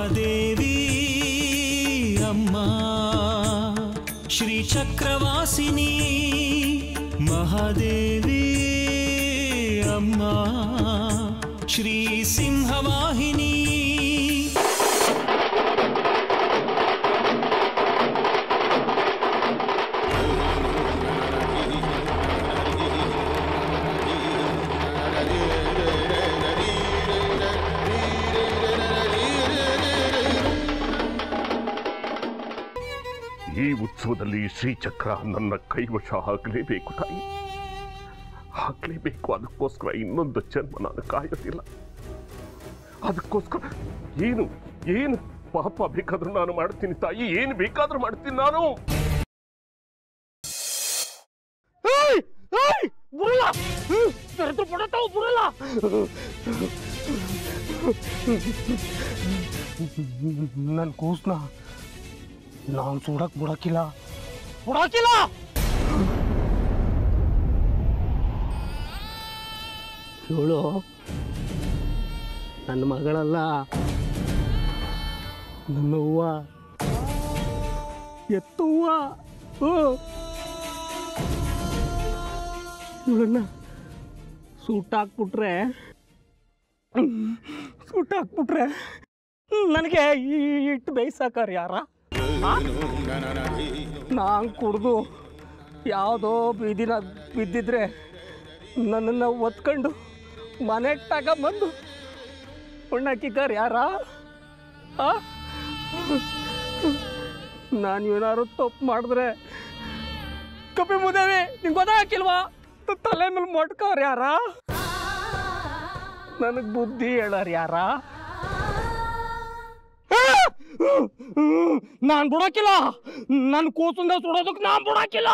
ಮಹಾದೇವಿ ಅಮ್ಮ ಶ್ರೀ ಚಕ್ರವಾಸಿನಿ ಮಹಾದೇವಿ ಅಮ್ಮ ಶ್ರೀ ಸಿಂಹವಾಹಿನಿ ಈ ಉತ್ಸವದಲ್ಲಿ ಶ್ರೀಚಕ್ರ ನನ್ನ ಕೈವಶ ಆಗಲೇಬೇಕು ತಾಯಿ ಆಗಲೇಬೇಕು ಅದಕ್ಕೋಸ್ಕರ ಇನ್ನೊಂದು ಜನ್ಮ ನಾನು ಕಾಯೋದಿಲ್ಲ ಅದಕ್ಕೋಸ್ಕರ ಏನು ಏನು ಪಾಪ ಬೇಕಾದ್ರೂ ನಾನು ಮಾಡ್ತೀನಿ ತಾಯಿ ಏನು ಬೇಕಾದ್ರೂ ಮಾಡ್ತೀನಿ ನಾನು ಏಯ್! ಏಯ್! ಬರಲ್ಲ ತೆರೆದು ಬಿಡತ್ತಾವ ಬರಲ್ಲ ನನ್ನ ಕೂಸ್ನ ನಾನು ಸುಡಕ್ ಬಿಡಕ್ಕಿಲ್ಲ ಬಿಡಕ್ಕಿಲ್ಲ ಇವಳು ನನ್ನ ಮಗಳಲ್ಲ ನನ್ನ ಹೂವ ಎತ್ತುವ್ವ ಹ್ಞೂ ಇವಳನ್ನ ಸೂಟ್ ಹಾಕ್ಬಿಟ್ರೆ ಸೂಟ್ ಹಾಕ್ಬಿಟ್ರೆ ನನಗೆ ಈ ಇಟ್ಟು ಬೇಯಿಸಾಕಾರ ಯಾರ ನಾನು ಕುಡ್ದು ಯಾವುದೋ ಬೀದಿನ ಬಿದ್ದಿದ್ರೆ ನನ್ನನ್ನು ಒತ್ಕೊಂಡು ಮನೆಗೆ ತಗೊಂಬಂದು ಹುಣ್ಣಾಕಿದ್ದಾರೆ ಯಾರ ನಾನು ಏನಾದ್ರು ತಪ್ಪು ಮಾಡಿದ್ರೆ ಕಪಿ ಮುದೇವಿ ನಿಂಗೆ ಗೊತ್ತಾಗಿಲ್ವಾ ತಲೆ ಮೇಲೆ ಮೊಟ್ಕವ್ರ ಯಾರ ನನಗೆ ಬುದ್ಧಿ ಹೇಳಾರ ಯಾರ ನಾನು ಬಿಡೋಕಿಲ್ಲ ನನ್ನ ಕೂಸಿಂದ ಸುಡೋದಕ್ಕೆ ನಾನು ಬಿಡೋಕಿಲ್ಲ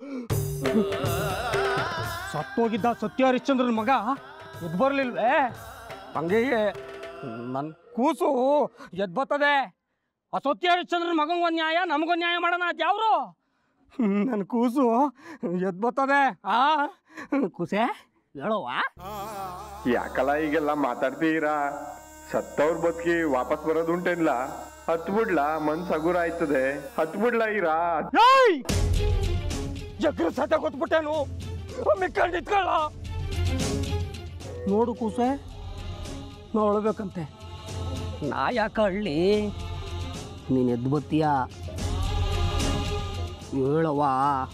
ಸತ್ತೋಗಿದ್ದ ಸತ್ಯ ಹರಿಶ್ಚಂದ್ರನ ಮಗ ಎದ್ದು ಬರಲಿಲ್ವೇ ಹಂಗೆ ನನ್ನ ಕೂಸು ಎದ್ದು ಬರ್ತದೆ ಆ ಸತ್ಯ ಹರಿಶ್ಚಂದ್ರನ ಮಗಂಗೊಂದು ನ್ಯಾಯ ನಮಗೊಂದು ನ್ಯಾಯ ಮಾಡೋಣ ಅದು ಯಾವ್ರು ನನ್ನ ಕೂಸು ಎದ್ದು ಬರ್ತದೆ ಆ ಕೂಸೆ ಹೇಳವ್ವ ಯಾಕಲ್ಲ ಈಗೆಲ್ಲ ಮಾತಾಡ್ತೀರಾ ಸತ್ತವ್ರ ಬದುಕಿ ವಾಪಸ್ ಬರೋದುಂಟೇನ್ಲ ಹತ್ ಬಿಡ್ಲ ಮನ್ಸ್ ಹಗುರ ಆಯ್ತದೆ ಹತ್ ಬಿಡ್ಲ ಈರಾ ಏಯ್ ಜಗ್ರ ಸತ ಗೊತ್ಬಿಟ್ಟೇನು ಮಿಕ್ಕಂಡು ಇಟ್ಕೊಳ್ಳ ನೋಡು ಕೂಸೆ ನೋಡ್ಬೇಕಂತೆ ನಾ ಯಾಕೆ ಹಳ್ಳಿ ನೀನು ಎದ್ದು ಬತ್ತೀಯ ಹೇಳವ್ವ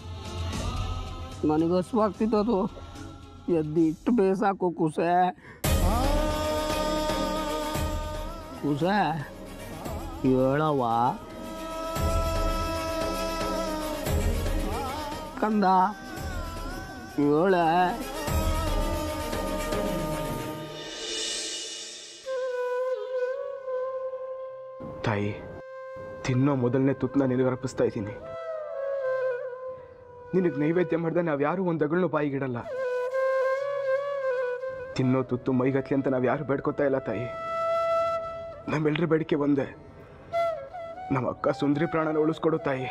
ನನಗೆ ಹಸುವಾಗ್ತಿದ್ದದು ಎದ್ದು ಇಟ್ಟು ಬೇಸಾಕು ಕೂಸೆ ಕೂಸೆ ಹೇಳವ್ವ ಕಂದ ಹೇಳೆ ತಾಯಿ ತಿನ್ನೋ ಮೊದಲನೇ ತುತ್ತನ್ನ ನಿನಗೆ ಅರ್ಪಿಸ್ತಾ ಇದ್ದೀನಿ ನಿನಗೆ ನೈವೇದ್ಯ ಮಾಡಿದ್ರೆ ನಾವು ಯಾರು ಒಂದು ಅಗಳನ್ನೂ ಬಾಯಿಗಿಡಲ್ಲ ತಿನ್ನೋ ತುತ್ತು ಮೈಗತ್ಲಿ ಅಂತ ನಾವು ಯಾರು ಬೇಡ್ಕೊತಾ ಇಲ್ಲ ತಾಯಿ ನಮ್ಮೆಲ್ಲರ ಬೇಡಿಕೆ ಒಂದೇ ನಮ್ಮ ಅಕ್ಕ ಸುಂದರಿ ಪ್ರಾಣನ ಉಳಿಸ್ಕೊಡು ತಾಯಿ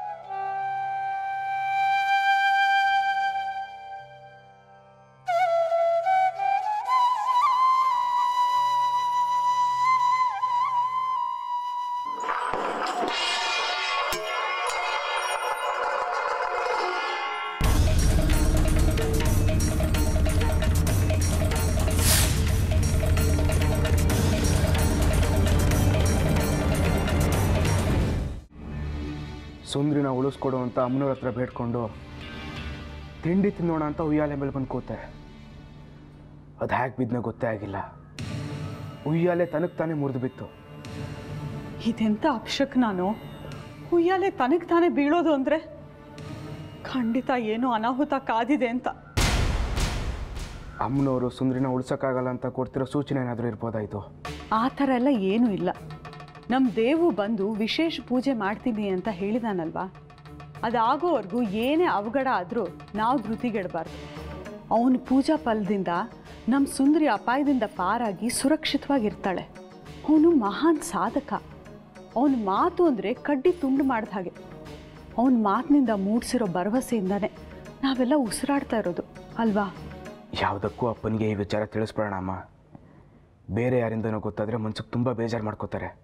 ಸುಂದ್ರಿನ ಉಳಿಸ್ಕೊಡು ಅಂತ ಅಮ್ಮನವ್ರ ಹತ್ರ ಬೇಡ್ಕೊಂಡು ತಿಂಡಿ ತಿನ್ನೋಣ ಅಂತ ಉಯ್ಯಾಲೆ ಮೇಲೆ ಬಂದು ಕೂತೆ ಅದು ಹ್ಯಾಕ್ ಬಿದ್ನ ಗೊತ್ತೇ ಆಗಿಲ್ಲ ಉಯ್ಯಾಲೆ ತನಗೆ ತಾನೇ ಮುರಿದು ಬಿತ್ತು ಇದೆಂತ ಅಪ್ಶಕ್ ನಾನು ಉಯ್ಯಾಲೆ ತನಗೆ ತಾನೇ ಬೀಳೋದು ಅಂದರೆ ಖಂಡಿತ ಏನೋ ಅನಾಹುತ ಕಾದಿದೆ ಅಂತ ಅಮ್ಮನವರು ಸುಂದ್ರಿನ ಉಳ್ಸೋಕ್ಕಾಗಲ್ಲ ಅಂತ ಕೊಡ್ತಿರೋ ಸೂಚನೆ ಏನಾದರೂ ಇರ್ಬೋದಾಯಿತು ಆ ಥರ ಎಲ್ಲ ಏನೂ ಇಲ್ಲ ನಮ್ಮ ದೇವು ಬಂದು ವಿಶೇಷ ಪೂಜೆ ಮಾಡ್ತೀನಿ ಅಂತ ಹೇಳಿದಾನಲ್ವಾ ಅದಾಗೋವರೆಗೂ ಏನೇ ಅವಘಡ ಆದರೂ ನಾವು ಧೃತಿಗೆಡಬಾರ್ದು ಅವನ ಪೂಜಾ ಫಲದಿಂದ ನಮ್ಮ ಸುಂದರಿ ಅಪಾಯದಿಂದ ಪಾರಾಗಿ ಸುರಕ್ಷಿತವಾಗಿರ್ತಾಳೆ ಅವನು ಮಹಾನ್ ಸಾಧಕ ಅವನ ಮಾತು ಅಂದರೆ ಕಡ್ಡಿ ತುಂಡು ಮಾಡಿದ ಹಾಗೆ ಅವನ ಮಾತಿನಿಂದ ಮೂಡಿಸಿರೋ ಭರವಸೆಯಿಂದನೇ ನಾವೆಲ್ಲ ಉಸಿರಾಡ್ತಾ ಇರೋದು ಅಲ್ವಾ ಯಾವುದಕ್ಕೂ ಅಪ್ಪನಿಗೆ ಈ ವಿಚಾರ ತಿಳಿಸ್ಬೇಡ ಅಮ್ಮ ಬೇರೆ ಯಾರಿಂದನೋ ಗೊತ್ತಾದರೆ ಮನ್ಸಿಗೆ ತುಂಬ ಬೇಜಾರು ಮಾಡ್ಕೋತಾರೆ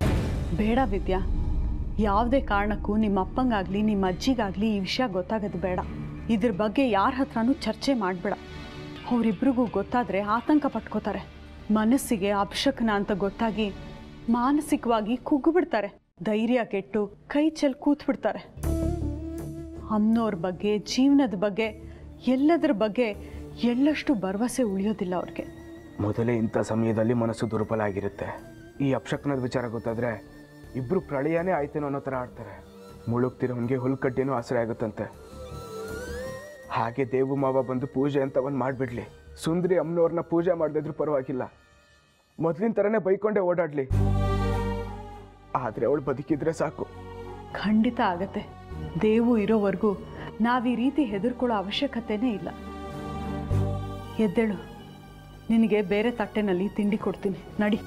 ಬೇಡ ವಿದ್ಯಾ ಯಾವುದೇ ಕಾರಣಕ್ಕೂ ನಿಮ್ಮ ಅಪ್ಪಂಗಾಗಲಿ ನಿಮ್ಮ ಅಜ್ಜಿಗಾಗಲಿ ಈ ವಿಷಯ ಗೊತ್ತಾಗೋದು ಬೇಡ ಇದ್ರ ಬಗ್ಗೆ ಯಾರ ಹತ್ರನೂ ಚರ್ಚೆ ಮಾಡಬೇಡ ಅವರಿಬ್ರಿಗೂ ಗೊತ್ತಾದರೆ ಆತಂಕ ಪಟ್ಕೋತಾರೆ ಮನಸ್ಸಿಗೆ ಅಪಶಕನ ಅಂತ ಗೊತ್ತಾಗಿ ಮಾನಸಿಕವಾಗಿ ಕುಗ್ಗಿಬಿಡ್ತಾರೆ ಧೈರ್ಯ ಕೆಟ್ಟು ಕೈ ಚೆಲ್ ಕೂತ್ಬಿಡ್ತಾರೆ ಅಮ್ಮನವ್ರ ಬಗ್ಗೆ ಜೀವನದ ಬಗ್ಗೆ ಎಲ್ಲದರ ಬಗ್ಗೆ ಎಳ್ಳಷ್ಟು ಭರವಸೆ ಉಳಿಯೋದಿಲ್ಲ ಅವ್ರಿಗೆ ಮೊದಲೇ ಇಂಥ ಸಮಯದಲ್ಲಿ ಮನಸ್ಸು ದುರ್ಬಲ ಆಗಿರುತ್ತೆ ಈ ಅಪಶಕ್ನದ ವಿಚಾರ ಗೊತ್ತಾದರೆ ಇಬ್ಬರು ಪ್ರಳಯನೇ ಆಯ್ತೇನೋ ಅನ್ನೋ ಥರ ಆಡ್ತಾರೆ ಮುಳುಗ್ತಿರೋನ್ಗೆ ಹುಲ್ಕಡ್ಡಿನೂ ಆಸರೆ ಆಗುತ್ತಂತೆ ಹಾಗೆ ದೇವು ಮಾವ ಬಂದು ಪೂಜೆ ಅಂತ ಒಂದು ಮಾಡಿಬಿಡ್ಲಿ ಸುಂದರಿ ಅಮ್ಮನವ್ರನ್ನ ಪೂಜೆ ಮಾಡದಿದ್ರು ಪರವಾಗಿಲ್ಲ ಮೊದಲಿನ ಥರನೇ ಬೈಕೊಂಡೇ ಓಡಾಡಲಿ ಆದರೆ ಅವಳು ಬದುಕಿದ್ರೆ ಸಾಕು ಖಂಡಿತ ಆಗತ್ತೆ ದೇವು ಇರೋವರೆಗೂ ನಾವು ಈ ರೀತಿ ಹೆದರ್ಕೊಳ್ಳೋ ಅವಶ್ಯಕತೆನೇ ಇಲ್ಲ ಎದ್ದೇಳು ನಿನಗೆ ಬೇರೆ ತಟ್ಟೆನಲ್ಲಿ ತಿಂಡಿ ಕೊಡ್ತೀನಿ ನಡಿ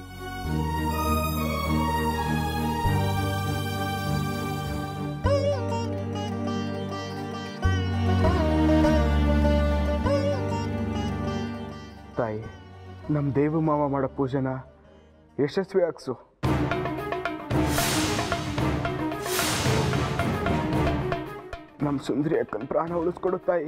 ತಾಯಿ ನಮ್ಮ ದೇವು ಮಾವ ಮಾಡೋ ಪೂಜೆನ ಯಶಸ್ವಿ ಆಗ್ಸು ನಮ್ಮ ಸುಂದರಿ ಅಕ್ಕನ ಪ್ರಾಣ ಉಳಿಸ್ಕೊಡು ತಾಯಿ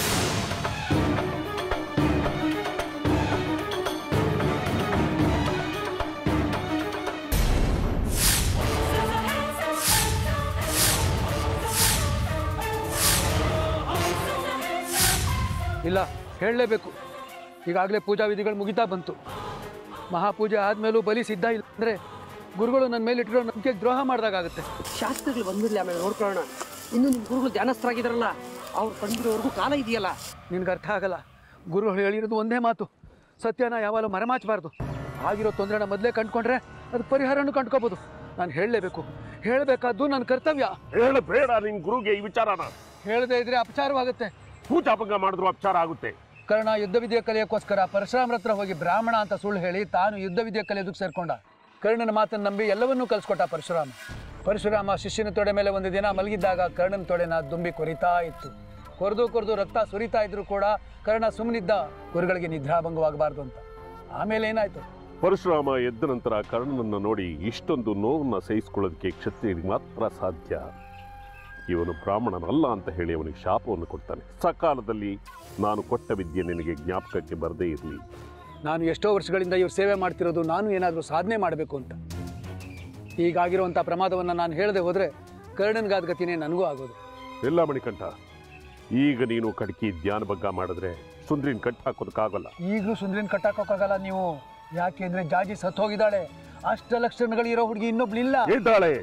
ಇಲ್ಲ ಹೇಳಲೇಬೇಕು ಈಗಾಗಲೇ ಪೂಜಾ ವಿಧಿಗಳು ಮುಗಿತಾ ಬಂತು ಮಹಾಪೂಜೆ ಆದಮೇಲೂ ಬಲಿ ಸಿದ್ಧ ಇಲ್ಲ ಅಂದರೆ ಗುರುಗಳು ನನ್ನ ಮೇಲೆ ಇಟ್ಟಿರೋ ನಂಬಿಕೆಗೆ ದ್ರೋಹ ಮಾಡಿದಾಗುತ್ತೆ ಶಾಸ್ತ್ರಗಳು ಬಂದಿರಲಿ ಆಮೇಲೆ ನೋಡ್ಕೊಳ್ಳೋಣ ಇನ್ನು ನಿಮ್ಮ ಗುರುಗಳು ಧ್ಯಾನಸ್ಥರಾಗಿದ್ದಾರಲ್ಲ ಅವ್ರು ಬಂದಿರೋವರೆಗೂ ಕಾಲ ಇದೆಯಲ್ಲ ನಿನ್ಗೆ ಅರ್ಥ ಆಗಲ್ಲ ಗುರುಗಳು ಹೇಳಿರೋದು ಒಂದೇ ಮಾತು ಸತ್ಯನ ಯಾವಾಗಲೂ ಮರೆಮಾಚಬಾರ್ದು ಆಗಿರೋ ತೊಂದರೆನ ಮೊದಲೇ ಕಂಡ್ಕೊಂಡ್ರೆ ಅದು ಪರಿಹಾರನೂ ಕಂಡ್ಕೋಬೋದು ನಾನು ಹೇಳಲೇಬೇಕು ಹೇಳಬೇಕಾದ್ದು ನನ್ನ ಕರ್ತವ್ಯ ಹೇಳಬೇಡ ನಿನ್ ಗುರುಗೆ ಈ ವಿಚಾರನ ಹೇಳದೇ ಇದ್ರೆ ಅಪಚಾರವಾಗುತ್ತೆ ಪೂಜಾಭಂಗ ಮಾಡಿದ್ರು ಅಪಚಾರ ಆಗುತ್ತೆ ಕರ್ಣ ಯುದ್ಧ ವಿದ್ಯೆ ಕಲಿಯೋಕ್ಕೋಸ್ಕರ ಪರಶುರಾಮರ ಹತ್ರ ಹೋಗಿ ಬ್ರಾಹ್ಮಣ ಅಂತ ಸುಳ್ಳು ಹೇಳಿ ತಾನು ಯುದ್ಧ ವಿದ್ಯೆ ಕಲಿಯೋದಕ್ಕೆ ಸೇರ್ಕೊಂಡ ಕರ್ಣನ ಮಾತನ್ನು ನಂಬಿ ಎಲ್ಲವನ್ನೂ ಕಲಿಸ್ಕೊಟ್ಟ ಪರಶುರಾಮ ಪರಶುರಾಮ ಶಿಷ್ಯನ ತೊಡೆ ಮೇಲೆ ಒಂದು ದಿನ ಮಲಗಿದ್ದಾಗ ಕರ್ಣನ ತೊಡೆನ ದುಂಬಿ ಕೊರಿತಾ ಇತ್ತು ಕೊರೆದು ಕೊರೆದು ರಕ್ತ ಸುರಿತಾ ಇದ್ರು ಕೂಡ ಕರ್ಣ ಸುಮ್ಮನಿದ್ದ ಗುರುಗಳಿಗೆ ನಿದ್ರಾಭಂಗವಾಗಬಾರ್ದು ಅಂತ ಆಮೇಲೆ ಏನಾಯ್ತು ಪರಶುರಾಮ ಎದ್ದ ನಂತರ ಕರ್ಣನನ್ನು ನೋಡಿ ಇಷ್ಟೊಂದು ನೋವನ್ನ ಸಹಿಸಿಕೊಳ್ಳೋದಕ್ಕೆ ಕ್ಷತ್ರಿಯರಿಗೆ ಮಾತ್ರ ಸಾಧ್ಯ ಇವನು ಬ್ರಾಹ್ಮಣನಲ್ಲ ಅಂತ ಹೇಳಿ ಅವನಿಗೆ ಶಾಪವನ್ನು ಕೊಡ್ತಾನೆ ಸಕಾಲದಲ್ಲಿ ನಾನು ಕೊಟ್ಟ ವಿದ್ಯೆ ನಿನಗೆ ಜ್ಞಾಪಕಕ್ಕೆ ಬರದೇ ಇರಲಿ ನಾನು ಎಷ್ಟೋ ವರ್ಷಗಳಿಂದ ಇವ್ರು ಸೇವೆ ಮಾಡ್ತಿರೋದು ನಾನು ಏನಾದರೂ ಸಾಧನೆ ಮಾಡಬೇಕು ಅಂತ ಹೀಗಾಗಿರುವಂಥ ಪ್ರಮಾದವನ್ನು ನಾನು ಹೇಳದೆ ಹೋದರೆ ಕರ್ಣನ್ಗಾದ ಗತಿನೇ ನನಗೂ ಆಗೋದು ಎಲ್ಲ ಮಣಿಕಂಠ ಈಗ ನೀನು ಕಡ್ಕಿ ಧ್ಯಾನ ಬಗ್ಗ ಮಾಡಿದ್ರೆ ಸುಂದ್ರಿನ ಕಟ್ ಹಾಕೋದಕ್ಕಾಗಲ್ಲ ಈಗಲೂ ಸುಂದ್ರಿನ ಕಟ್ಟಾಕೋಕ್ಕಾಗಲ್ಲ ನೀವು ಯಾಕೆ ಅಂದರೆ ಜಾಜಿ ಸತ್ತು ಹೋಗಿದ್ದಾಳೆ ಅಷ್ಟ ಲಕ್ಷಣಗಳಿರೋ ಹುಡುಗಿ ಇನ್ನೊಬ್ಳಿಲ್ಲ ಇದ್ದಾಳೆ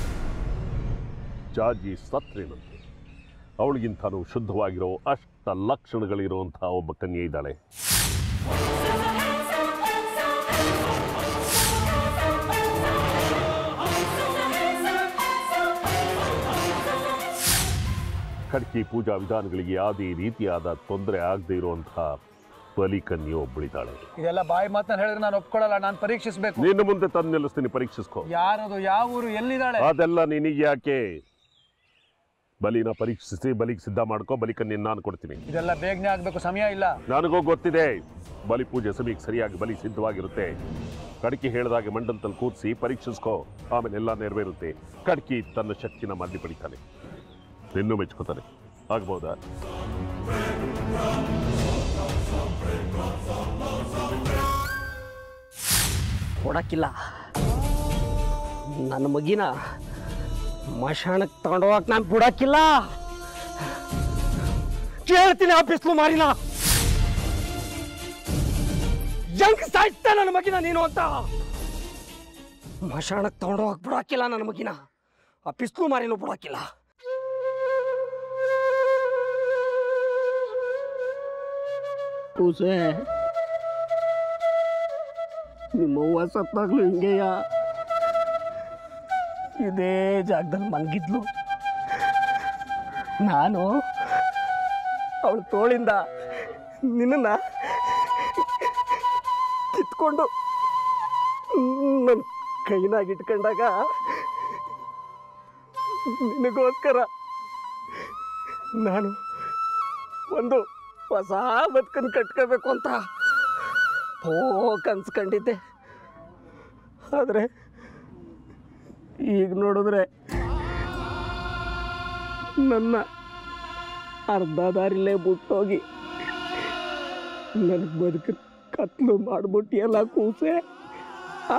ಜಾಜಿ ಸತ್ರೇನಂತೆ ಅವಳಿಗಿಂತನೂ ಶುದ್ಧವಾಗಿರೋ ಅಷ್ಟ ಲಕ್ಷಣಗಳಿರುವಂತಹ ಒಬ್ಬ ಕನ್ಯೆ ಇದ್ದಾಳೆ ಖಡ್ಕಿ ಪೂಜಾ ವಿಧಾನಗಳಿಗೆ ಯಾವುದೇ ರೀತಿಯಾದ ತೊಂದರೆ ಆಗದೆ ಇರುವಂತಹ ಬಲಿಕನ್ಯೆ ಒಬ್ಬಳಿದ್ದಾಳೆ ಇದೆಲ್ಲ ಬಾಯಿ ಮಾತನ್ನ ಹೇಳಿದ್ರೆ ನಾನು ಒಪ್ಕೊಳ್ಳಲ್ಲ ನಾನು ಪರೀಕ್ಷಿಸಬೇಕು ನಿನ್ನ ಮುಂದೆ ತಂದು ನಿಲ್ಲಿಸ್ತೀನಿ ಪರೀಕ್ಷಿಸ್ಕೋ ಯಾರದು ಯಾವ ಊರು ಎಲ್ಲಿದ್ದಾಳೆ ಅದೆಲ್ಲ ನಿನಗೆ ಯಾಕೆ ಬಲಿನ ಪರೀಕ್ಷಿಸಿ ಬಲಿಗೆ ಸಿದ್ಧ ಮಾಡ್ಕೋ ಬಲಿಕನ್ಯೆ ನಾನು ಕೊಡ್ತೀನಿ ಇದೆಲ್ಲ ಬೇಗನೆ ಆಗ್ಬೇಕು ಸಮಯ ಇಲ್ಲ ನನಗೂ ಗೊತ್ತಿದೆ ಬಲಿ ಪೂಜೆ ಸಮಯಕ್ಕೆ ಸರಿಯಾಗಿ ಬಲಿ ಸಿದ್ಧವಾಗಿರುತ್ತೆ ಕಡ್ಕಿ ಹೇಳಿದಾಗೆ ಮಂಡಲದಲ್ಲಿ ಕೂರಿಸಿ ಪರೀಕ್ಷಿಸ್ಕೋ ಆಮೇಲೆ ಎಲ್ಲ ನೆರವೇರುತ್ತೆ ಕಡ್ಕಿ ತನ್ನ ಶಕ್ತಿನ ಮದ್ದಿ ಪಡಿತಾನೆ ನಿನ್ನೂ ಮೆಚ್ಕೋತಾನೆ ಆಗ್ಬೋದಾ ಕೊಡಕ್ಕಿಲ್ಲ ನನ್ನ ಮಗಿನ ಮಶಾಣಕ್ಕೆ ತಗೊಂಡೋಗಕ್ ನಾನು ಬಿಡಕ್ಕಿಲ್ಲ ಕೇಳ್ತೀನಿ ಆ ಬಿಸ್ಲು ಮಾರಿನ ಜಂಕ್ ಸಾಯ್ತ ನನ್ನ ಮಗಿನ ನೀನು ಅಂತ ಮಶಾಣಕ್ಕೆ ತಗೊಂಡೋಗಕ್ ಬಿಡಕ್ಕಿಲ್ಲ ನನ್ನ ಮಗಿನ ಆ ಬಿಸ್ಲು ಮಾರಿನೂ ಬಿಡಕ್ಕಿಲ್ಲ ಕೂಸೆ ನಿಮ್ಮವ್ವ ಸತ್ತಾಗ್ಲು ಹಿಂಗೆಯ ಇದೇ ಜಾಗದಲ್ಲಿ ಮಲಗಿದ್ಲು ನಾನು ಅವಳ ತೋಳಿಂದ ನಿನ್ನ ಕಿತ್ಕೊಂಡು ನನ್ನ ಕೈನಾಗ ಇಟ್ಕೊಂಡಾಗ ನಿನಗೋಸ್ಕರ ನಾನು ಒಂದು ಹೊಸ ಬದುಕನ್ನು ಕಟ್ಕೋಬೇಕು ಅಂತ ಓ ಕನ್ಸ್ಕೊಂಡಿದ್ದೆ ಆದರೆ ಈಗ ನೋಡಿದ್ರೆ ನನ್ನ ಅರ್ಧ ದಾರಿಲೇ ಬಿಟ್ಟೋಗಿ ನನ್ನ ಬದುಕು ಕತ್ಲು ಮಾಡ್ಬಿಟ್ಟಿಯಲ್ಲ ಕೂಸೆ ಆ?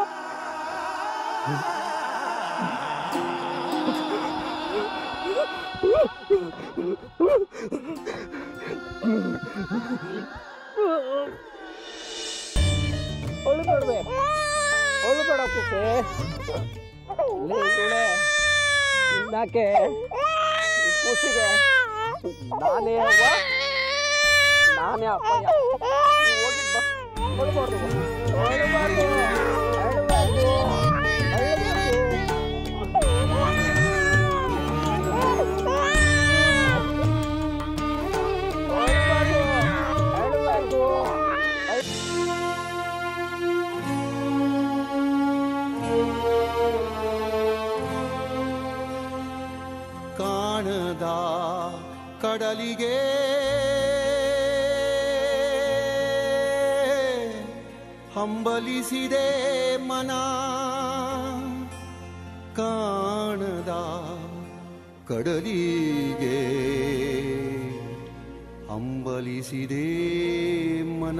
ಅಳ್ಬೇಡ್ವೆ ಅಳ್ಬೇಡ ಕೂಸೆ ಇಲ್ಲೇ ಇದ್ದಾಳೆ. ಇನ್ನಾಕೆ ಈ ಕೂಸಿಗೆ ನಾನೇ ಅವ್ವ ನಾನೇ ಅಪ್ಪಯ್ಯ ನೀವ್ ಹೋಗಿ ಬಾ. ಅಳ್ಬಾರ್ದು ಅಳ್ಬಾರ್ದು ಅಳ್ಬಾರ್ದು ಅಳ್ಬಾರ್ದು ಅಳ್ಬಾರ್ದು ಕಾಣದ ಕಡಲಿಗೆ ಹಂಬಲಿಸಿದೆ ಮನ ಕಾಣದ ಕಡಲಿಗೆ ಹಂಬಲಿಸಿದೆ ಮನ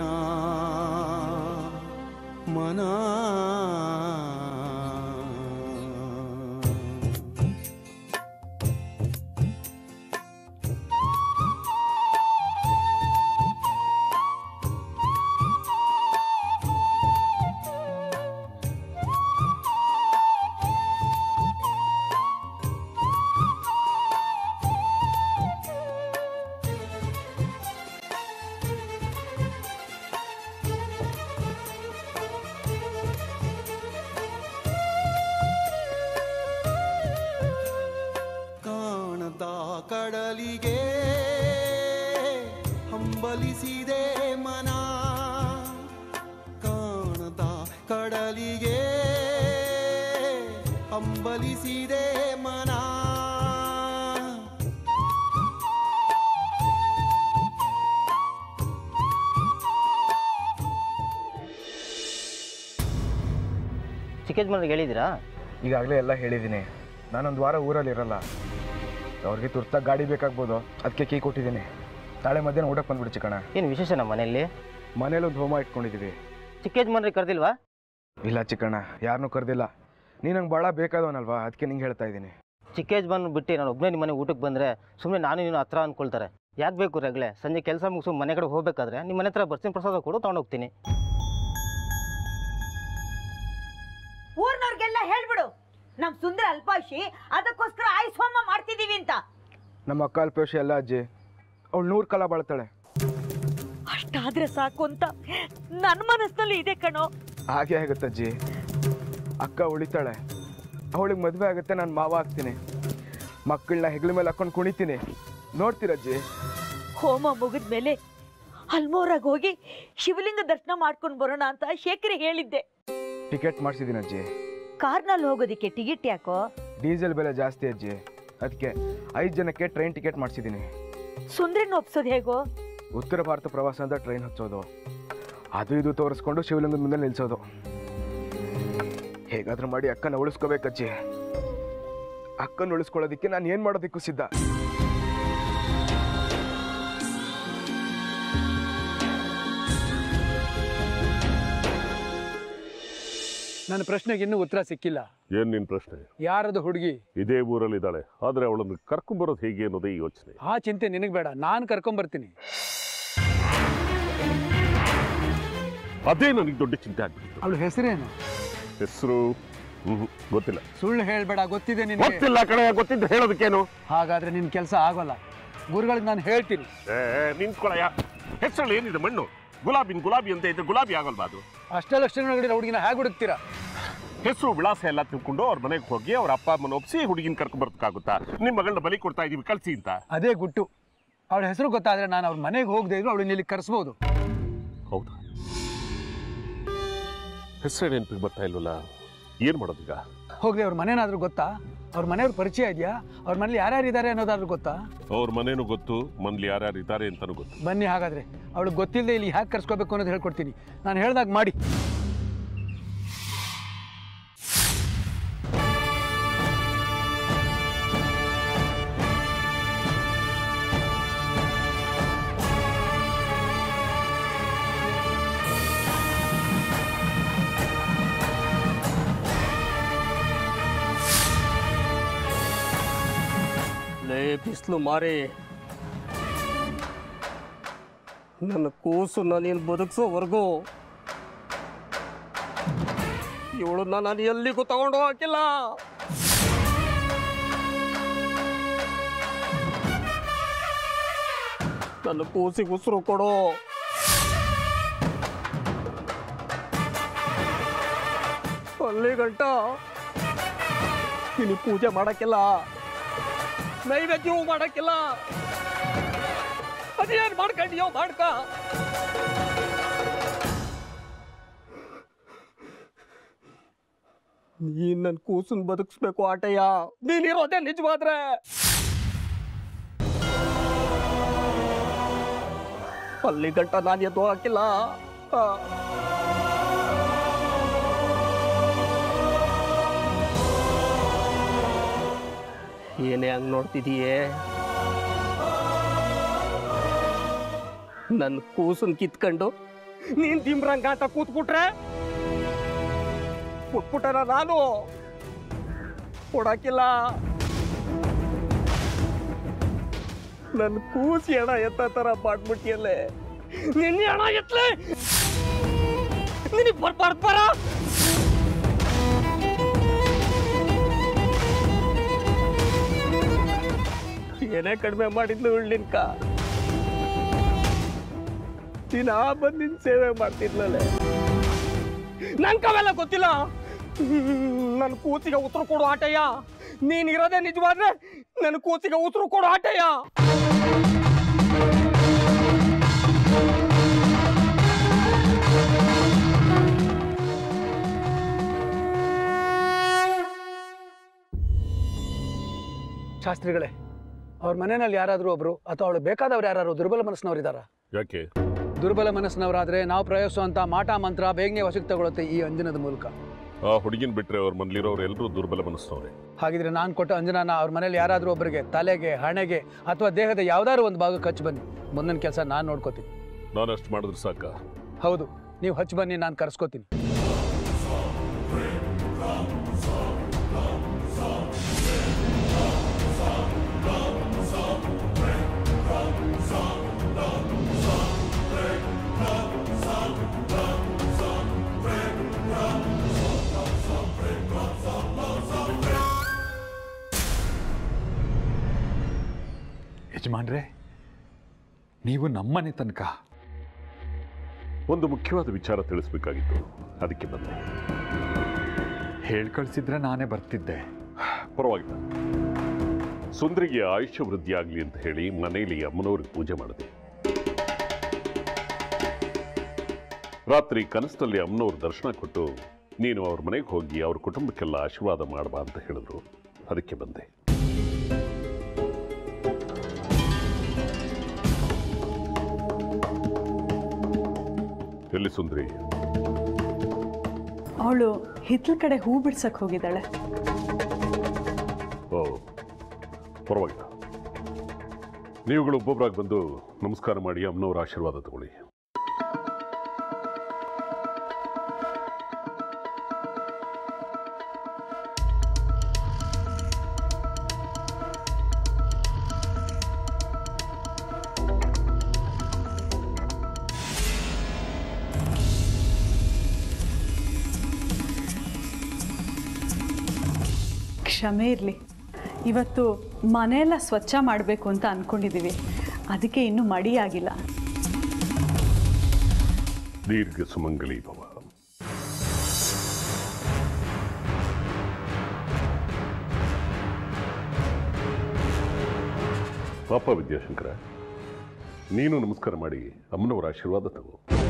ಮನ ಕಾಣದ ಕಡಲಿಗೆ ಹಂಬಲಿಸಿದೆ ಮನ ಕಾಣದ ಕಡಲಿಗೆ ಹಂಬಲಿಸಿದೆ ಮನ ಚಿಕ್ಕ ಯಜಮಾನ್ರಿಗೆ ಹೇಳಿದ್ದೀರಾ ಈಗಾಗಲೇ ಎಲ್ಲ ಹೇಳಿದ್ದೀನಿ ನಾನೊಂದು ವಾರ ಊರಲ್ಲಿ ಇರಲ್ಲ ಅವ್ರಿಗೆ ತುರ್ತಾಗಿ ಗಾಡಿ ಬೇಕಾಗ್ಬೋದು ಅದಕ್ಕೆ ಕೀ ಕೊಟ್ಟಿದ್ದೀನಿ ನಾಳೆ ಮಧ್ಯಾಹ್ನ ಊಟಕ್ಕೆ ಬಂದ್ಬಿಡು ಚಿಕ್ಕಣ ಏನು ವಿಶೇಷ ನಮ್ಮ ಮನೆಯಲ್ಲಿ ಮನೇಲಿ ಒಂದು ಹೋಮ ಇಟ್ಕೊಂಡಿದ್ದೀವಿ ಚಿಕ್ಕ ಯಜಮಾನ್ರಿಗೆ ಕರೆದಿಲ್ವಾ ಇಲ್ಲ ಚಿಕ್ಕಣ್ಣ ಯಾರನ್ನೂ ಕರೆದಿಲ್ಲ ನೀನು ನಂಗೆ ಭಾಳ ಬೇಕಾದವನಲ್ವಾ ಅದಕ್ಕೆ ನಿಂಗೆ ಹೇಳ್ತಾ ಇದ್ದೀನಿ ಚಿಕ್ಕ ಯಜಮಾನ್ ಬಿಟ್ಟು ನಾನು ಒಬ್ಬನೇ ನಿಮ್ಮ ಮನೆ ಊಟಕ್ಕೆ ಬಂದರೆ ಸುಮ್ಮನೆ ನಾನು ನೀನು ಹತ್ರ ಅಂದ್ಕೊಳ್ತಾರೆ ಯಾಕೆ ಬೇಕು ರಗಳೆ ಸಂಜೆ ಕೆಲಸ ಮುಗಿಸು ಮನೆ ಕಡೆ ಹೋಗ್ಬೇಕಾದ್ರೆ ನಿಮ್ಮ ಮನೆ ಹತ್ರ ಬರ್ಸಿನ ಪ್ರಸಾದ ಕೊಡು ತೊಗೊಂಡೋಗ್ತೀನಿ ಊರ್ನವ್ರಿಗೆಲ್ಲ ಹೇಳ್ಬಿಡು ನಮ್ ಸುಂದರ ಅಲ್ಪಾಯುಷಿ ಅದಕ್ಕೋಸ್ಕರ ಆಯುಷ್ ಹೋಮ ಮಾಡ್ತಿದೀವಿ ಅಂತ ನಮ್ಮ ಅಕ್ಕ ಅಲ್ಪೇಶಿ ಎಲ್ಲ ಅಜ್ಜಿ ಅವಳು ನೂರು ಕಾಲ ಬಾಳ್ತಾಳೆ ಅಷ್ಟಾದ್ರೆ ಸಾಕು ಅಂತ ನನ್ನ ಮನಸ್ಸಿನಲ್ಲಿ ಇದೆ ಕಣೋ ಹಾಗೆ ಆಗುತ್ತೆ ಅಜ್ಜಿ ಅಕ್ಕ ಉಳಿತಾಳೆ ಅವಳಿಗೆ ಮದುವೆ ಆಗುತ್ತೆ ನಾನು ಮಾವ ಆಗ್ತೀನಿ ಮಕ್ಕಳನ್ನ ಹೆಗ್ಲ ಮೇಲೆ ಹಾಕೊಂಡು ಕುಣಿತೀನಿ ನೋಡ್ತೀರಜ್ಜಿ ಹೋಮ ಮುಗಿದ್ಮೇಲೆ ಅಲ್ಮೋರಾಗ ಹೋಗಿ ಶಿವಲಿಂಗ ದರ್ಶನ ಮಾಡ್ಕೊಂಡು ಬರೋಣ ಅಂತ ಶೇಖರಿ ಹೇಳಿದ್ದೆ ಟಿಕೆಟ್ ಮಾಡಿಸಿದ್ದೀನಿ ಅಜ್ಜಿ ಕಾರ್ನಲ್ಲಿ ಹೋಗೋದಿಕ್ಕೆ ಟಿಕೆಟ್ ಯಾಕೋ ಡೀಸೆಲ್ ಬೆಲೆ ಜಾಸ್ತಿ ಅಜ್ಜಿ ಅದಕ್ಕೆ ಐದು ಜನಕ್ಕೆ ಟ್ರೈನ್ ಟಿಕೆಟ್ ಮಾಡಿಸಿದ್ದೀನಿ ಸುಂದ್ರಿನ ಒಪ್ಸೋದು ಹೇಗೋ ಉತ್ತರ ಭಾರತ ಪ್ರವಾಸ ಅಂತ ಟ್ರೈನ್ ಹಚ್ಚೋದು ಅದು ಇದು ತೋರಿಸ್ಕೊಂಡು ಶಿವಲಿಂಗದ ಮುಂದೆ ನಿಲ್ಸೋದು ಹೇಗಾದ್ರೂ ಮಾಡಿ ಅಕ್ಕನ ಉಳಿಸ್ಕೋಬೇಕಜ್ಜಿ ಅಕ್ಕನ ಉಳಿಸ್ಕೊಳ್ಳೋದಕ್ಕೆ ನಾನು ಏನು ಮಾಡೋದಕ್ಕೂ ಸಿದ್ಧ ನನ್ನ ಪ್ರಶ್ನೆಗೆ ಇನ್ನೂ ಉತ್ತರ ಸಿಕ್ಕಿಲ್ಲ ಏನ್ ನಿನ್ ಪ್ರಶ್ನೆ ಯಾರದು ಹುಡುಗಿ ಇದೇ ಊರಲ್ಲಿದ್ದಾಳೆ ಆದ್ರೆ ಅವಳನ್ನು ಕರ್ಕೊಂಬರೋದು ಹೇಗೆ ಅನ್ನೋದೇ ಯೋಚನೆ ಆ ಚಿಂತೆ ನಿನಗೆ ಬೇಡ ನಾನು ಕರ್ಕೊಂಬರ್ತೀನಿ ಅದೇ ನನಗೆ ದೊಡ್ಡ ಚಿಂತೆ ಆಗ್ಬಿಟ್ಟಿತ್ತು ಅವಳ ಹೆಸರೇನು ಹೆಸರು ಗೊತ್ತಿಲ್ಲ ಸುಳ್ಳು ಹೇಳ್ಬೇಡ ಗೊತ್ತಿದೆ ನಿನಗೆ ಗೊತ್ತಿಲ್ಲ ಕಡೆ ಗೊತ್ತಿದ್ದು ಹೇಳೋದಕ್ಕೇನು ಹಾಗಾದ್ರೆ ನಿನ್ನ ಕೆಲಸ ಆಗೋಲ್ಲ ಗುರುಗಳಿಗೆ ನಾನು ಹೇಳ್ತೀನಿ ಏ ನಿಂತ್ಕೊಳಯ್ಯ ಹೆಸರಲ್ಲಿ ಏನಿದೆ ಮಣ್ಣು ಗುಲಾಬಿನ್ ಗುಲಾಬಿ ಅಂತ ಇದ್ರೆ ಗುಲಾಬಿ ಆಗಲ್ವಾ ಅದು ಅಷ್ಟೇ ಲಕ್ಷಣಗಳ ಹುಡುಗಿನ ಹೇಗೆ ಹುಡುಕ್ತೀರಾ ಹೆಸರು ವಿಳಾಸ ಎಲ್ಲ ತಿಳ್ಕೊಂಡು ಅವ್ರ ಮನೆಗೆ ಹೋಗಿ ಅವ್ರ ಅಪ್ಪ ಅಮ್ಮನ ಒಪ್ಸಿ ಹುಡುಗಿನ ಕರ್ಕೊಂಡ್ ಬರೋದಕ್ಕಾಗುತ್ತಾ ನಿಮ್ಮ ಮಗಳನ್ನ ಬಲಿ ಕೊಡ್ತಾ ಇದೀವಿ ಕಳ್ಸಿ ಅಂತ ಅದೇ ಗುಟ್ಟು ಅವಳ ಹೆಸರು ಗೊತ್ತಾದ್ರೆ ನಾನು ಅವ್ರ ಮನೆಗೆ ಹೋಗದೆ ಇದ್ರು ಅವಳನ್ನ ಇಲ್ಲಿ ಕರೆಸ್ಬೋದು ಹೌದಾ ಹೆಸರು ನೆನಪಿಗೆ ಬರ್ತಾ ಇಲ್ವಲ್ಲ ಏನ್ ಮಾಡೋದೀಗ ಹೋಗ್ಲಿ ಅವ್ರ ಮನೇನಾದ್ರೂ ಗೊತ್ತಾ ಅವ್ರ ಮನೆಯವ್ರ ಪರಿಚಯ ಇದೆಯಾ ಅವ್ರ ಮನೇಲಿ ಯಾರ್ಯಾರು ಇದ್ದಾರೆ ಅನ್ನೋದಾದ್ರೂ ಗೊತ್ತಾ ಅವ್ರ ಮನೇನು ಗೊತ್ತು ಮನೇಲಿ ಯಾರ್ಯಾರು ಇದ್ದಾರೆ ಅಂತಾನು ಗೊತ್ತು ಬನ್ನಿ ಹಾಗಾದ್ರೆ ಅವಳಿಗೆ ಗೊತ್ತಿಲ್ಲದೆ ಇಲ್ಲಿ ಹ್ಯಾಕ್ ಕರ್ಸ್ಕೋಬೇಕು ಅನ್ನೋದು ಹೇಳ್ಕೊಡ್ತೀನಿ ನಾನು ಹೇಳ್ದಾಗ ಮಾಡಿ ಬಿಸಿಲು ಮಾರಿ ನನ್ನ ಕೂಸನ್ನ ನೀನು ಬದುಕಿಸೋವರೆಗೂ ಇವಳನ್ನ ನಾನು ಎಲ್ಲಿಗೂ ತಗೊಂಡು ಹಾಕಿಲ್ಲ ನನ್ನ ಕೂಸಿಗೆ ಉಸಿರು ಕೊಡು ಅಲ್ಲಿ ಗಂಟ ನೀನು ಪೂಜೆ ಮಾಡಕ್ಕಿಲ್ಲ ನೈವೇದ್ಯವೂ ಮಾಡಕ್ಕಿಲ್ಲ ಅದೇನ್ ಮಾಡ್ಕೊಂಡಿಯೋ ಮಾಡ್ಕ ನೀನ್ ನನ್ನ ಕೂಸನ್ ಬದುಕಿಸ್ಬೇಕು ಆಟಯ್ಯ ನೀನಿರೋದೇ ನಿಜವಾದ್ರೆ ಅಲ್ಲಿ ಗಂಟ ನಾನು ಎದ್ದು ಹಾಕಿಲ್ಲ ಆ. ಏನೇ ಹಂಗ್ ನೋಡ್ತಿದೀಯೇ ನನ್ನ ಕೂಸನ್ ಕಿತ್ಕೊಂಡು ನೀನ್ ದಿಮ್ರಂಗ ಅಂತ ಕೂತ್ಬಿಟ್ರೆ ಕೊಟ್ಬಿಟ್ಟನ ನಾನು ಕೊಡಾಕಿಲ್ಲ ನನ್ನ ಕೂಸಿ ಹಣ ಎತ್ತ ತರ ಮಾಡ್ಬಿಟ್ಟಿಯಲ್ಲೇ ನಿನ್ನೆ ಹಣ ಎತ್ತಲೆ ನಿನಗೆ ಬರ್ಬಾರ್ದು ಬರ ಏನೇ ಕಡಿಮೆ ಮಾಡಿದ್ಲು ಉಳ್ಳಿನ್ಕ ದಿನ ಬಂದು ನಿನ್ ಸೇವೆ ಮಾಡ್ತಿದ್ಲಲೆ ನನ್ಗೆ ಅವೆಲ್ಲ ಗೊತ್ತಿಲ್ಲ ನನ್ನ ಕೂಸಿಗೆ ಉತ್ತರ ಕೊಡು ಆಟಯ್ಯ ನೀನ್ ಇರೋದೇ ನಿಜವಾದ್ರೆ ನನ್ನ ಕೂಸಿಗೆ ಉತ್ತರ ಕೊಡು ಆಟಯ್ಯ ಶಾಸ್ತ್ರಿಗಳೇ ಅವ್ರ ಮನೆಯಲ್ಲಿ ಯಾರಾದರೂ ಒಬ್ರು ಅಥವಾ ಅವಳು ಬೇಕಾದವ್ರು ಯಾರು ದುರ್ಬಲ ಮನಸ್ಸಿನವ್ರು ಇದ್ದಾರಾ ಯಾಕೆ ದುರ್ಬಲ ಮನಸ್ಸಿನವರಾದ್ರೆ ನಾವು ಪ್ರಯೋಗಿಸುವಂತ ಮಾಟ ಮಂತ್ರ ಬೇಗನೆ ವಶಕ್ಕೆ ತಗೊಳುತ್ತೆ ಈ ಅಂಜನದ ಮೂಲಕ ಆ ಹುಡುಗಿನ ಬಿಟ್ರೆ ಅವ್ರ ಮನೇಲಿರೋರು ಎಲ್ಲರೂ ದುರ್ಬಲ ಮನಸ್ಸವ್ರೆ ಹಾಗಿದ್ರೆ ನಾನು ಕೊಟ್ಟ ಅಂಜನಾನ ಅವ್ರ ಮನೇಲಿ ಯಾರಾದರೂ ಒಬ್ಬರಿಗೆ ತಲೆಗೆ ಹಣೆಗೆ ಅಥವಾ ದೇಹದ ಯಾವ್ದಾದ್ರು ಒಂದು ಭಾಗಕ್ಕೆ ಹಚ್ಚಿ ಬನ್ನಿ ಮುಂದಿನ ಕೆಲಸ ನಾನು ನೋಡ್ಕೋತೀನಿ ನಾನು ಅಷ್ಟು ಮಾಡಿದ್ರೆ ಸಾಕ ಹೌದು ನೀವು ಹಚ್ಚಿ ಬನ್ನಿ ನಾನು ಕರ್ಸ್ಕೋತೀನಿ ಯಜಮಾನ್ರೆ ನೀವು ನಮ್ಮನೆ ತನಕ ಒಂದು ಮುಖ್ಯವಾದ ವಿಚಾರ ತಿಳಿಸ್ಬೇಕಾಗಿತ್ತು ಅದಕ್ಕೆ ಬಂದೆ ಹೇಳ್ ಕಳ್ಸಿದ್ರೆ ನಾನೇ ಬರ್ತಿದ್ದೆ ಪರವಾಗಿಲ್ಲ ಸುಂದರಿಗೆ ಆಯುಷ್ಯ ವೃದ್ಧಿ ಆಗಲಿ ಅಂತ ಹೇಳಿ ಮನೆಯಲ್ಲಿ ಅಮ್ಮನವ್ರಿಗೆ ಪೂಜೆ ಮಾಡಿದೆ ರಾತ್ರಿ ಕನಸಿನಲ್ಲಿ ಅಮ್ಮನವ್ರ ದರ್ಶನ ಕೊಟ್ಟು ನೀನು ಅವ್ರ ಮನೆಗೆ ಹೋಗಿ ಅವ್ರ ಕುಟುಂಬಕ್ಕೆಲ್ಲ ಆಶೀರ್ವಾದ ಮಾಡಬಾ ಅಂತ ಹೇಳಿದ್ರು ಅದಕ್ಕೆ ಬಂದೆ ಎಲ್ಲಿ ಸುಂದ್ರಿ ಅವಳು ಹಿತ್ಲ ಕಡೆ ಹೂ ಬಿಡ್ಸಕ್ ಹೋಗಿದ್ದಾಳೆ ಓ ಪರವಾಗಿಲ್ಲ ನೀವುಗಳು ಒಬ್ಬೊಬ್ಬರಾಗಿ ಬಂದು ನಮಸ್ಕಾರ ಮಾಡಿ ಅಮ್ಮನವ್ರ ಆಶೀರ್ವಾದ ತಗೊಳ್ಳಿ ಕ್ಷಮೆ ಇರಲಿ ಇವತ್ತು ಮನೆಯೆಲ್ಲ ಸ್ವಚ್ಛ ಮಾಡಬೇಕು ಅಂತ ಅಂದ್ಕೊಂಡಿದ್ದೀವಿ ಅದಕ್ಕೆ ಇನ್ನೂ ಮಡಿಯಾಗಿಲ್ಲ ದೀರ್ಘ ಸುಮಂಗಲಿ ಭವ ಪಾಪ ವಿದ್ಯಾಶಂಕರ ನೀನು ನಮಸ್ಕಾರ ಮಾಡಿ ಅಮ್ಮನವರ ಆಶೀರ್ವಾದ ತಗೋ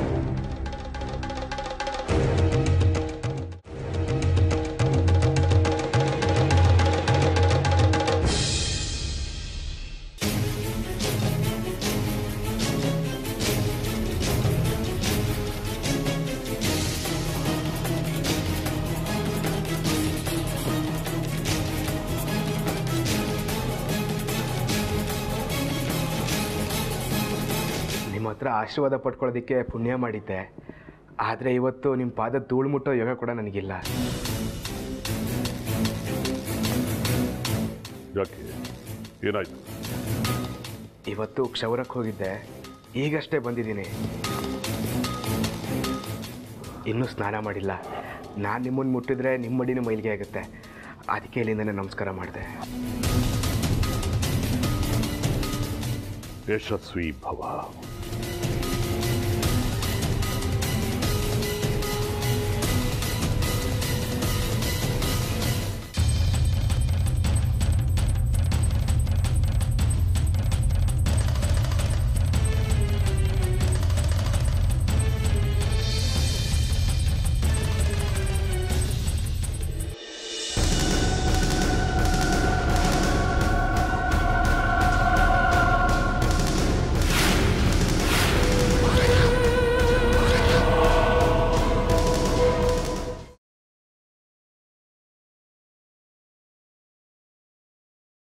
ನಿಮ್ಮ ಹತ್ರ ಆಶೀರ್ವಾದ ಪಡ್ಕೊಳ್ಳೋದಕ್ಕೆ ಪುಣ್ಯ ಮಾಡಿದ್ದೆ ಆದರೆ ಇವತ್ತು ನಿಮ್ಮ ಪಾದ ಧೂಳು ಮುಟ್ಟೋ ಯೋಗ ಕೂಡ ನನಗಿಲ್ಲ ಯಾಕೆ ಏನಾಯ್ತು ಇವತ್ತು ಕ್ಷೌರಕ್ಕೆ ಹೋಗಿದ್ದೆ ಈಗಷ್ಟೇ ಬಂದಿದ್ದೀನಿ ಇನ್ನೂ ಸ್ನಾನ ಮಾಡಿಲ್ಲ ನಾನು ನಿಮ್ಮನ್ನು ಮುಟ್ಟಿದ್ರೆ ನಿಮ್ಮ ಮಡಿನೂ ಮೈಲಿಗೆ ಆಗುತ್ತೆ ಅದಕ್ಕೆ ಇಲ್ಲಿಂದನೇ ನಮಸ್ಕಾರ ಮಾಡಿದೆ ಯಶಸ್ವಿ ಭವ